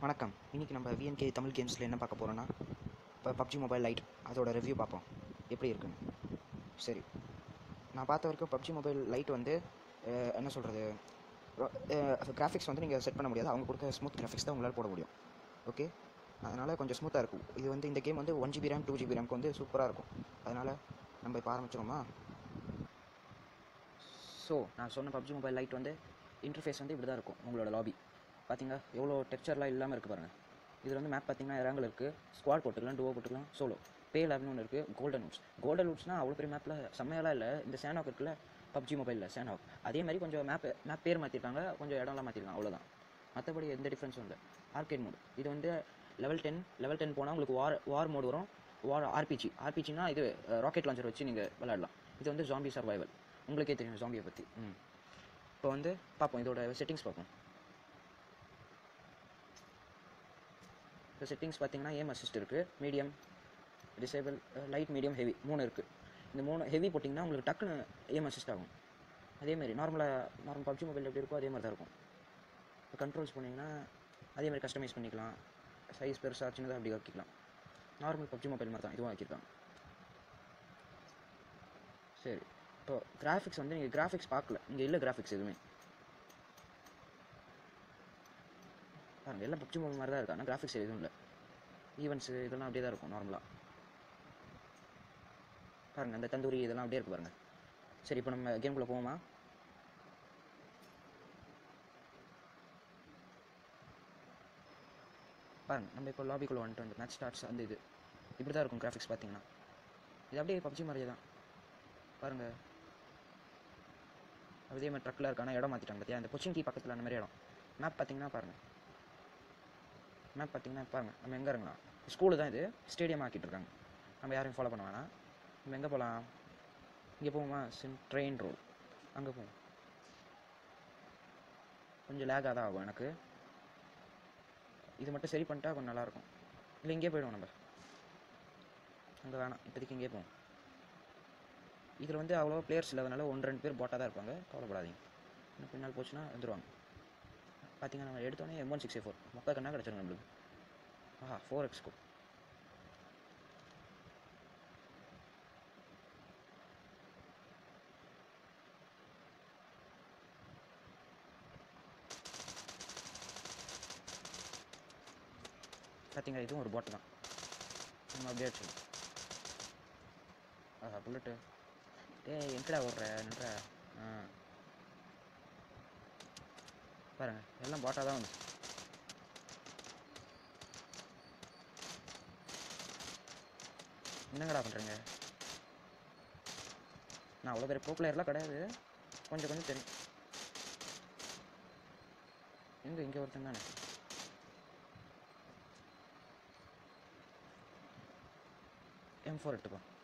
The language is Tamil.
வணக்கம் இன்றைக்கி நம்ம விஎன்கே தமிழ் கேம்ஸில் என்ன பார்க்க போகிறோன்னா இப்போ பப்ஜி மொபைல் லைட் அதோட ரிவ்யூ பார்ப்போம் எப்படி இருக்குன்னு சரி நான் பார்த்த வரைக்கும் பப்ஜி மொபைல் லைட் வந்து அஹ், என்ன சொல்கிறது கிராஃபிக்ஸ் வந்து நீங்கள் செட் பண்ண முடியாது அவங்க கொடுக்க ஸ்மூத் கிராஃபிக்ஸ் தான் உங்களால் போட முடியும் ஓகே அதனால் கொஞ்சம் ஸ்மூத்தாக இருக்கும் இது வந்து இந்த கேம் வந்து one GB RAM two GB ரேம்க்கு வந்து சூப்பராக இருக்கும் அதனால் நம்ம இப்போ ஆரம்பிச்சிரோமா ஸோ நான் சொன்ன பப்ஜி மொபைல் லைட் வந்து இன்டர்ஃபேஸ் வந்து இப்படி தான் இருக்கும் உங்களோட லாபி பார்த்தீங்க எவ்வளோ டெக்ஸ்சர்லாம் இல்லாமல் இருக்குது பாருங்கள் இதில் வந்து மேப் பார்த்தீங்கன்னா இறங்கல் இருக்குது ஸ்குவாட் போட்டுக்கலாம் டூவோ போட்டுக்கலாம் சோலோ பே லேப்னு ஒன்று இருக்குது கோல்டன் உட்ஸ் கோல்டன் உட்ஸ்னால் அவ்வளோ பெரிய மேப்பில் செம்மையெல்லாம் இல்லை இந்த சேனாக் இருக்குல்ல பப்ஜி மொபைலில் சேனாக் அதே மாதிரி கொஞ்சம் மேப் மேப் பேர் மாற்றிருக்காங்க கொஞ்சம் இடம்லாம் மாற்றிருக்காங்க அவ்வளோதான் மற்றபடி எந்த டிஃப்ரென்ஸும் இல்லை ஆர்கேட் மோட் இது வந்து லெவல் டென் லெவல் டென் போனால் உங்களுக்கு வார் வார் மோடு வரும் வார் ஆர்பிஜி ஆர்பிஜினா இது ராக்கெட் லான்ச்சர் வச்சு நீங்கள் விளையாடலாம் இது வந்து ஜாம்பி சர்வைவல் உங்களுக்கே தெரியும் ஜாம்பியை பற்றி ம் இப்போ வந்து பார்ப்போம் இதோட செட்டிங்ஸ் பார்ப்போம் இப்போ செட்டிங்ஸ் பார்த்தீங்கன்னா ஏம் அசிஸ்ட் இருக்குது medium disable light medium heavy மூணு இருக்குது இந்த மூணு ஹெவி போட்டிங்கன்னா உங்களுக்கு டக்குன்னு ஏம் அசிஸ்ட் ஆகும் அதேமாதிரி நார்மலாக நார்மல் பப்ஜி மொபைல் எப்படி இருக்கோ அதே மாதிரி தான் இருக்கும் இப்போ கண்ட்ரோல்ஸ் பண்ணிங்கன்னா அதே மாதிரி கஸ்டமைஸ் பண்ணிக்கலாம் சைஸ் பெருசாக சின்னதாக அப்படி ஆக்கிக்கலாம் நார்மல் பப்ஜி மொபைல் மாதிரி தான் இதுவும் ஆக்கியிருக்காங்க சரி இப்போ கிராஃபிக்ஸ் வந்து நீங்கள் கிராஃபிக்ஸ் பார்க்கல இங்கே இல்லை கிராஃபிக்ஸ் எதுவுமே பாருங்க எல்லாம் பப்ஜி மொபைல் மாதிரி தான் இருக்கு ஆனால் கிராஃபிக்ஸ் எதுவும் இல்லை ஈவெண்ட்ஸு இதெல்லாம் அப்படியே தான் இருக்கும் நார்மலாக பாருங்க அந்த தந்தூரி இதெல்லாம் அப்படியே இருக்கு பாருங்க சரி இப்போ நம்ம கேம்குள்ளே போவோமா பாருங்க நம்ம இப்போ லாபிக்குள்ளே வந்துட்டு வந்து மேட்ச் ஸ்டார்ட்ஸ் அந்த இது இப்படி தான் இருக்கும் கிராஃபிக்ஸ் பார்த்தீங்கன்னா இது அப்படியே பப்ஜி மாதிரியே தான் பாருங்க அதே மாதிரி ட்ரக்கில் இருக்கான இடம் மாற்றிட்டாங்க பார்த்தியா அந்த கொச்சின் கீ பக்கத்தில் அந்த மாதிரி இடம் மேப் பார்த்தீங்கன்னா பாருங்கள் மேப் பார்த்தீங்கன்னா பாருங்கள் நம்ம எங்கே இறங்கலாம் ஸ்கூலு தான் இது ஸ்டேடியம் ஆக்கிட்டு இருக்காங்க நம்ம யாரையும் ஃபாலோ பண்ண வேணாம் நம்ம எங்கே போகலாம் இங்கே போவோமா சின் ட்ரெயின் ரோல் அங்கே போவோம் கொஞ்சம் லேகாக தான் ஆகும் எனக்கு இது மட்டும் சரி பண்ணிட்டா கொஞ்சம் நல்லாயிருக்கும் இல்லை இங்கே போயிடுவோம் நம்ம அங்கே வேணாம் இப்போதைக்கு இங்கே போவோம் இதில் வந்து அவ்வளோ பிளேயர்ஸ் இல்லாதனால ஒன்று ரெண்டு பேர் போட்டால் தான் இருப்பாங்க கவலைப்படாதீங்க இன்னும் பின்னால் போச்சுன்னா வந்துடுவாங்க பார்த்தீங்கன்னா நம்ம எடுத்தோடனே எம் ஒன் சிக்ஸ் ஃபோர் மொக்க கண்ணா கிடச்சிரும் நம்மளுக்கு ஆஹா ஃபோர் எக்ஸ்கோ பார்த்தீங்களா இதுவும் ஒரு பாட்டு தான் நம்ம அப்படியே அடிச்சிடும் ஆஹா புல்லட்டு டேய் எங்கடா ஓடுற நின்ற ஆ பாருங்க எல்லாம் பாட்டாக தான் வந்து என்னங்கடா பண்ணுறீங்க நான் அவ்வளோ பேர் ப்ரோ பிளேயர்லாம் கிடையாது கொஞ்சம் கொஞ்சம் தெரியும் எங்கே இங்கே ஒருத்தன் தானே எம் ஃபோர் எடுத்துக்கோ